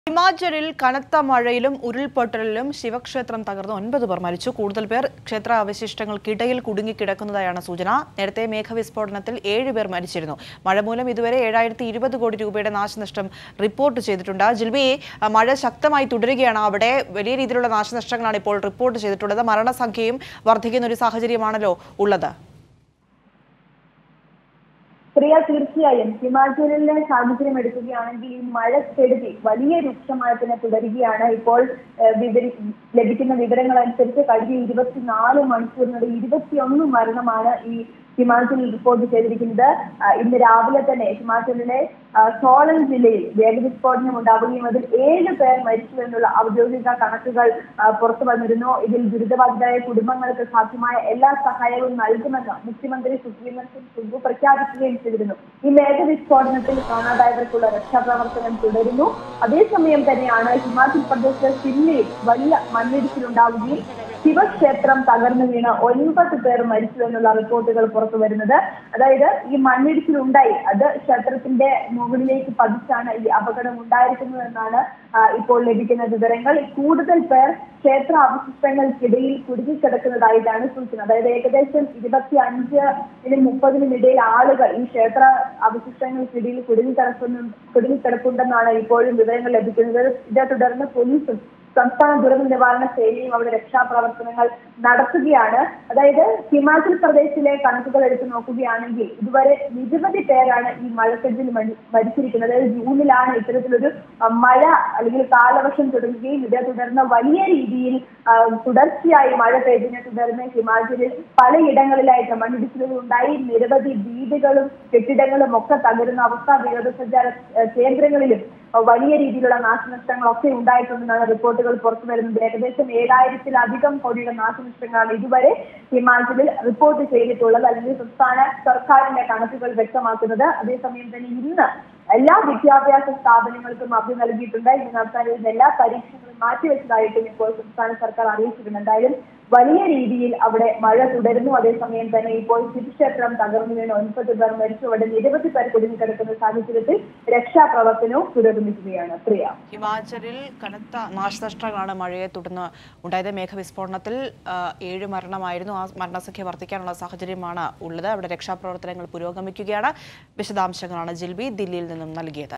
ഹിമാചലിൽ കനത്ത മഴയിലും ഉരുൾപൊട്ടലിലും ശിവക്ഷേത്രം തകർന്ന് ഒൻപത് പേർ മരിച്ചു കൂടുതൽ പേർ ക്ഷേത്ര അവശിഷ്ടങ്ങൾക്കിടയിൽ കുടുങ്ങിക്കിടക്കുന്നതായാണ് സൂചന നേരത്തെ മേഘവിസ്ഫോടനത്തിൽ ഏഴ് പേർ മരിച്ചിരുന്നു മഴ മൂലം ഇതുവരെ ഏഴായിരത്തി ഇരുപത് കോടി രൂപയുടെ നാശനഷ്ടം റിപ്പോർട്ട് ചെയ്തിട്ടുണ്ട് ജിൽബി ആ, മഴ ശക്തമായി തുടരുകയാണ് അവിടെ വലിയ രീതിയിലുള്ള നാശനഷ്ടങ്ങളാണ് ഇപ്പോൾ റിപ്പോർട്ട് ചെയ്തിട്ടുള്ളത് മരണസംഖ്യയും വർദ്ധിക്കുന്ന ഒരു സാഹചര്യമാണല്ലോ ഉള്ളത് പ്രിയ തീർച്ചയായും ഹിമാചലിലെ സാഹചര്യം എടുക്കുകയാണെങ്കിൽ ഈ മഴക്കെടുതി വലിയ രൂക്ഷമായി തന്നെ തുടരുകയാണ് ഇപ്പോൾ ഏഹ്, വിവരി- ലഭിക്കുന്ന വിവരങ്ങൾ അനുസരിച്ച് കഴിഞ്ഞ ഇരുപത്തിനാല് മണിക്കൂറിനിടെ ഇരുപത്തിയൊന്ന് മരണമാണ് ഈ ഹിമാചലിൽ റിപ്പോർട്ട് ചെയ്തിരിക്കുന്നത് ആ, ഇന്ന് രാവിലെ തന്നെ ഹിമാചലിലെ ആ, സോളൻ ജില്ലയിൽ വേഗവിസ്ഫോടനം ഉണ്ടാവുകയും അതിൽ ഏഴ് പേർ മരിച്ചു എന്നുള്ള ഔദ്യോഗിക കണക്കുകൾ ആ, പുറത്തു വന്നിരുന്നു ഇതിൽ ദുരിതബാധിതരായ കുടുംബങ്ങൾക്ക് സാധ്യമായ എല്ലാ സഹായവും നൽകുമെന്ന് മുഖ്യമന്ത്രി സുഖ്വീന്ദർ സിംഗ് സുഖു പ്രഖ്യാപിക്കുകയും ചെയ്തിരുന്നു ഈ മേഘവിസ്ഫോടനത്തിൽ കാണാതായവർക്കുള്ള രക്ഷാപ്രവർത്തനം തുടരുന്നു അതേസമയം തന്നെയാണ് ഹിമാചൽ പ്രദേശിലെ ഷിംലയിൽ വലിയ മണ്ണിടിച്ചിലുണ്ടാവുകയും ശിവക്ഷേത്രം തകർന്നു വീണ് ഒൻപത് പേർ മരിച്ചു എന്നുള്ള റിപ്പോർട്ടുകൾ പുറത്തു വരുന്നത് അതായത് ഈ മണ്ണിടിച്ചിലുണ്ടായി അത് ക്ഷേത്രത്തിന്റെ മുകളിലേക്ക് പതിച്ചാണ് ഈ അപകടം ഉണ്ടായിരിക്കുന്നതെന്നാണ് ആ, ഇപ്പോൾ ലഭിക്കുന്ന വിവരങ്ങൾ കൂടുതൽ പേർ ക്ഷേത്ര അവശിഷ്ടങ്ങൾക്കിടയിൽ കുടുങ്ങിക്കിടക്കുന്നതായിട്ടാണ് സൂചന അതായത് ഏകദേശം ഇരുപത്തി അഞ്ചിനും മുപ്പതിനും ഇടയിൽ ആളുകൾ ഈ ക്ഷേത്ര അവശിഷ്ടങ്ങൾക്കിടയിൽ കുടുങ്ങിക്കിടക്കുന്നു കുടുങ്ങിക്കിടപ്പുണ്ടെന്നാണ് ഇപ്പോഴും വിവരങ്ങൾ ലഭിക്കുന്നത് ഇതേ തുടർന്ന് പോലീസും സംസ്ഥാന ദുരന്ത നിവാരണ സേനയും അവിടെ രക്ഷാപ്രവർത്തനങ്ങൾ നടത്തുകയാണ് അതായത് ഹിമാചൽ പ്രദേശിലെ കണക്കുകൾ എടുത്തു നോക്കുകയാണെങ്കിൽ ഇതുവരെ നിരവധി പേരാണ് ഈ മഴക്കെട്ടിൽ മരി- മരിച്ചിരിക്കുന്നത് അതായത് ജൂണിലാണ് ഇത്തരത്തിലൊരു ആ, മഴ അല്ലെങ്കിൽ കാലവർഷം തുടങ്ങുകയും ഇതേ തുടർന്ന് വലിയ രീതിയിൽ ആ, തുടർച്ചയായി മഴ പെയ്തതിനെ തുടർന്ന് ഹിമാചലിൽ പലയിടങ്ങളിലായിട്ട് മണ്ണിടിച്ചിലുകൾ ഉണ്ടായി നിരവധി വീടുകളും കെട്ടിടങ്ങളും ഒക്കെ തകരുന്ന അവസ്ഥ വിനോദസഞ്ചാര ആ, കേന്ദ്രങ്ങളിലും വലിയ രീതിയിലുള്ള നാശനഷ്ടങ്ങളൊക്കെ ഉണ്ടായിട്ടുണ്ടെന്നാണ് റിപ്പോർട്ടുകൾ പുറത്തു വരുന്നത് ഏകദേശം ഏഴായിരത്തിലധികം കോടിയുടെ നാശനഷ്ടങ്ങളാണ് ഇതുവരെ ഹിമാചലിൽ റിപ്പോർട്ട് ചെയ്തിട്ടുള്ളത് അല്ലെങ്കിൽ സംസ്ഥാന സർക്കാരിന്റെ കണക്കുകൾ വ്യക്തമാക്കുന്നത് അതേസമയം തന്നെ ഇന്ന് എല്ലാ വിദ്യാഭ്യാസ സ്ഥാപനങ്ങൾക്കും അവധി നൽകിയിട്ടുണ്ട് ഇന്ന് നടത്താനിരുന്ന എല്ലാ പരീക്ഷകളും മാറ്റിവെച്ചതായിട്ടും ഇപ്പോൾ സംസ്ഥാന സർക്കാർ അറിയിച്ചിട്ടുണ്ട് എന്തായാലും വലിയ രീതിയിൽ അവിടെ മഴ തുടരുന്നു അതേസമയം തന്നെ ഇപ്പോൾ ശിവക്ഷേത്രം തകർന്നു വീണ് ഒൻപത് പേർ മരിച്ചു അവിടെ നിരവധി പേർ കുടുങ്ങിക്കിടക്കുന്ന സാഹചര്യത്തിൽ രക്ഷാപ്രവർത്തനവും പുരോഗമിക്കുകയാണ് പ്രിയ ഹിമാചലിൽ കനത്ത നാശനഷ്ടങ്ങളാണ് മഴയെ തുടർന്ന് ഉണ്ടായത് മേഘവിസ്ഫോടനത്തിൽ ആ, ഏഴ് മരണമായിരുന്നു ആ മരണസംഖ്യ വർദ്ധിക്കാനുള്ള സാഹചര്യമാണ് ഉള്ളത് അവിടെ രക്ഷാപ്രവർത്തനങ്ങൾ പുരോഗമിക്കുകയാണ് വിശദാംശങ്ങളാണ് ജിൽബി ദില്ലിയിൽ നിന്നും നൽകിയത്